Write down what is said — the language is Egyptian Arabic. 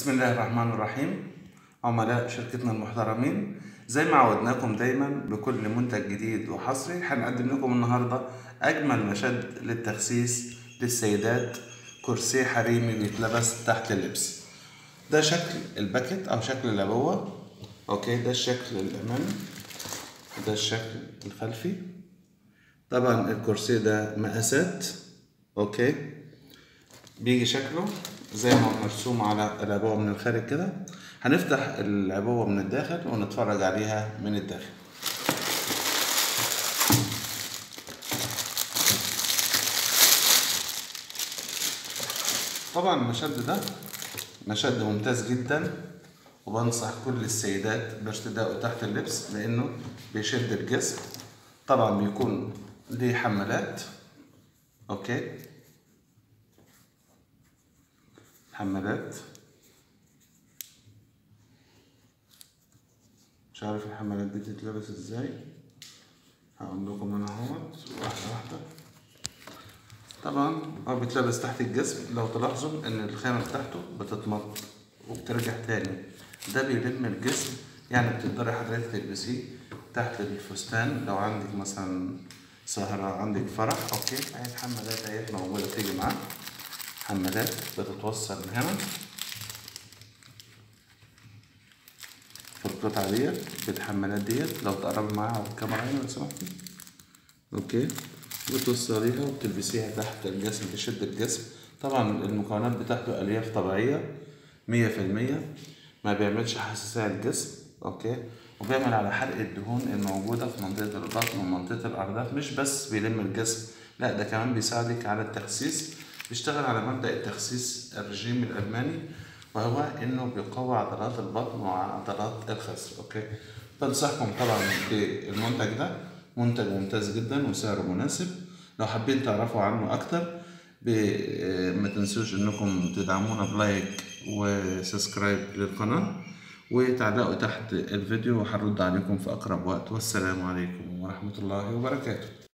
بسم الله الرحمن الرحيم عملاء شركتنا المحترمين زي ما عودناكم دايما بكل منتج جديد وحصري هنقدم لكم النهارده اجمل مشد للتخسيس للسيدات كرسي حريمي بيتلبس تحت اللبس ده شكل الباكت او شكل العبوه اوكي ده الشكل الامامي ده الشكل الخلفي طبعا الكرسي ده مقاسات اوكي بيجي شكله زي ما هو مرسوم على العبوة من الخارج كده هنفتح العبوة من الداخل ونتفرج عليها من الداخل طبعا المشد ده مشد ممتاز جدا وبنصح كل السيدات بارتدائه تحت اللبس لانه بيشد الجسم طبعا بيكون ليه حملات اوكي حمالات مش عارف الحمالات دي بتتلبس ازاي هقول لكم انا اهوت واحده واحده طبعا هو بيتلبس تحت الجسم لو تلاحظوا ان الخامه بتاعته بتتمط وبترجع تاني ده بيلم الجسم يعني بتقدري حضرتك تلبسيه تحت الفستان لو عندك مثلا سهرة عندك فرح اوكي اهي الحمالات اهي موجودة تيجي معاه حمالات بتتوصل من هنا في القطعة ديت بالحمالات ديت لو تقربي معاها الكاميرا هنا لو سمحتي اوكي بتوصليها وبتلبسيها تحت الجسم تشد الجسم طبعا المكونات بتاعته الياف طبيعية مية في المية ما بيعملش حساسية للجسم اوكي وبيعمل على حرق الدهون الموجودة في منطقة البطن ومنطقة الأرداف مش بس بيلم الجسم لا ده كمان بيساعدك على التخسيس بيشتغل على مبدأ التخسيس الرجيم الألماني وهو إنه بيقوي عضلات البطن وعضلات الخصر أوكي بنصحكم طبعا بالمنتج ده منتج ممتاز جدا وسعره مناسب لو حابين تعرفوا عنه أكتر ما تنسوش إنكم تدعمونا بلايك وسبسكرايب للقناة وتعلقوا تحت الفيديو وهرد عليكم في أقرب وقت والسلام عليكم ورحمة الله وبركاته